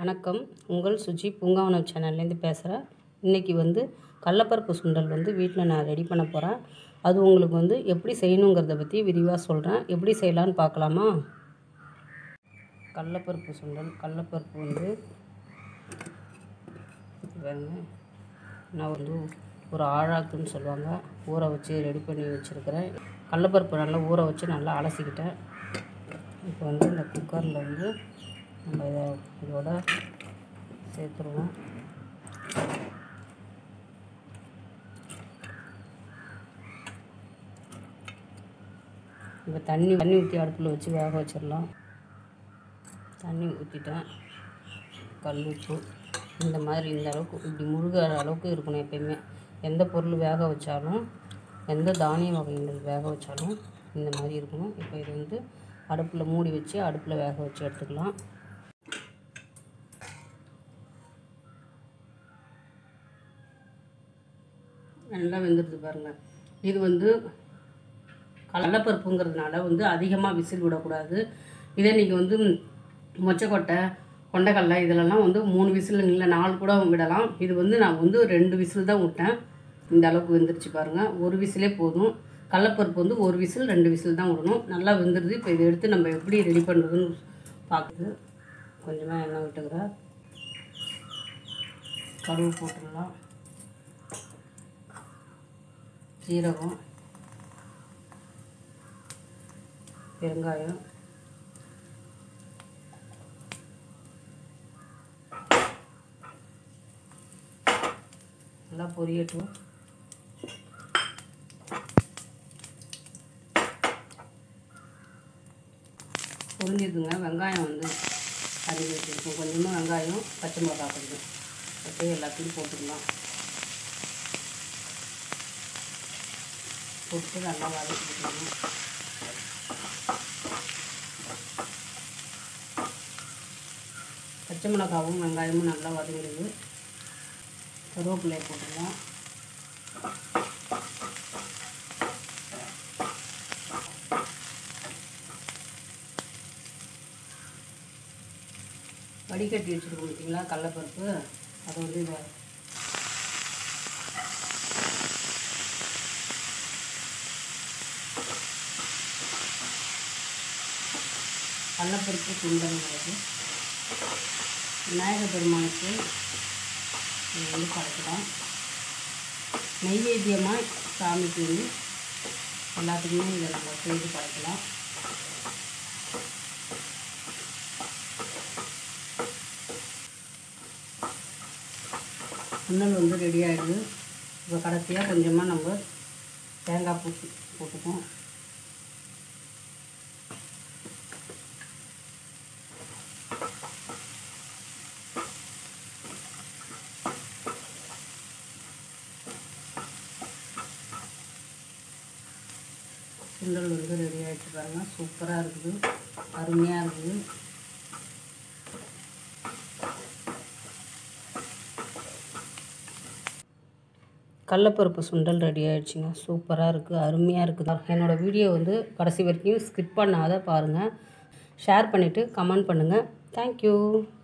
வணக்கம் உங்கள் சுஜி பூங்காவனம் சேனல்லேருந்து பேசுகிறேன் இன்றைக்கி வந்து கடலப்பருப்பு சுண்டல் வந்து வீட்டில் நான் ரெடி பண்ண போகிறேன் அது உங்களுக்கு வந்து எப்படி செய்யணுங்கிறத பற்றி விரிவாக சொல்கிறேன் எப்படி செய்யலான்னு பார்க்கலாமா கடலப்பருப்பு சுண்டல் கடலப்பருப்பு வந்து பாருங்க நான் வந்து ஒரு ஆழாக்குன்னு சொல்லுவாங்க ஊற வச்சு ரெடி பண்ணி வச்சுருக்கிறேன் கடலப்பருப்பு நல்லா ஊற வச்சு நல்லா அலசிக்கிட்டேன் இப்போ வந்து இந்த குக்கரில் வந்து நம்ம இதை இதோட சேர்த்துருவோம் இப்போ தண்ணி தண்ணி ஊற்றி அடுப்பில் வச்சு வேக வச்சிடலாம் தண்ணி ஊற்றிட்டேன் கல் உப்பு இந்த மாதிரி இந்த அளவுக்கு இப்படி முழுகிற அளவுக்கு இருக்கணும் எப்பயுமே எந்த பொருள் வேக வச்சாலும் எந்த தானிய வகைகள் வேக வச்சாலும் இந்த மாதிரி இருக்கணும் இப்போ இது வந்து அடுப்பில் மூடி வச்சு அடுப்பில் வேக வச்சு எடுத்துக்கலாம் நல்லா வெந்துடுது பாருங்கள் இது வந்து கடலப்பருப்புங்கிறதுனால வந்து அதிகமாக விசில் விடக்கூடாது இதே நீங்கள் வந்து மொச்சக்கொட்டை கொண்டைக்கடலை இதிலெல்லாம் வந்து மூணு விசில் இல்லை நாலு கூட விடலாம் இது வந்து நான் வந்து ரெண்டு விசில் தான் விட்டேன் இந்த அளவுக்கு வெந்துருச்சு பாருங்கள் ஒரு விசிலே போதும் கடலப்பருப்பு வந்து ஒரு விசில் ரெண்டு விசில் தான் விடணும் நல்லா வெந்துடுது இப்போ இதை எடுத்து நம்ம எப்படி ரெடி பண்ணுறதுன்னு பார்க்குது கொஞ்சமாக எண்ணெய் விட்டுக்கிறேன் கடுகு போட்டுடலாம் சீரகம் பெருங்காயம் நல்லா பொரியட்டும் பொரிஞ்சுதுங்க வெங்காயம் வந்து அரிஞ்சு வச்சுருக்கோம் கொஞ்சமாக வெங்காயம் பச்சை மிளகா கொஞ்சம் அப்படியே எல்லாத்தையும் போட்டுக்கலாம் போட்டு நல்லா வதக்கிக்கணும் பச்சை மிளகாவும் வெங்காயமும் நல்லா வதங்கிடுது கருவேப்பிலையை போட்டுடலாம் வடிகட்டி வச்சுருக்கோம் பார்த்தீங்களா கடலப்பருப்பு அதை வந்து இதை கடலப்பருப்பு சுண்டல்ங்கிறது விநாயகர் பெருமானுக்கு இது வந்து படைக்கலாம் நெய்வேத்தியமாக சாமிக்கு வந்து எல்லாத்துக்குமே இதை நம்ம செய்து படைக்கலாம் சுண்டல் வந்து ரெடி ஆகிடுது இப்போ கடைசியாக கொஞ்சமாக நம்ம தேங்காய் பூச்சி போட்டுப்போம் சுண்டல் வந்து ரெடி ஆகிடுச்சு பாருங்கள் சூப்பராக இருக்குது அருமையாக இருக்குது கடலப்பருப்பு சுண்டல் ரெடி ஆகிடுச்சிங்க சூப்பராக இருக்குது அருமையாக இருக்குது என்னோடய வீடியோ வந்து கடைசி வரைக்கும் ஸ்கிப் பண்ணாத பாருங்கள் ஷேர் பண்ணிவிட்டு கமெண்ட் பண்ணுங்கள் தேங்க்யூ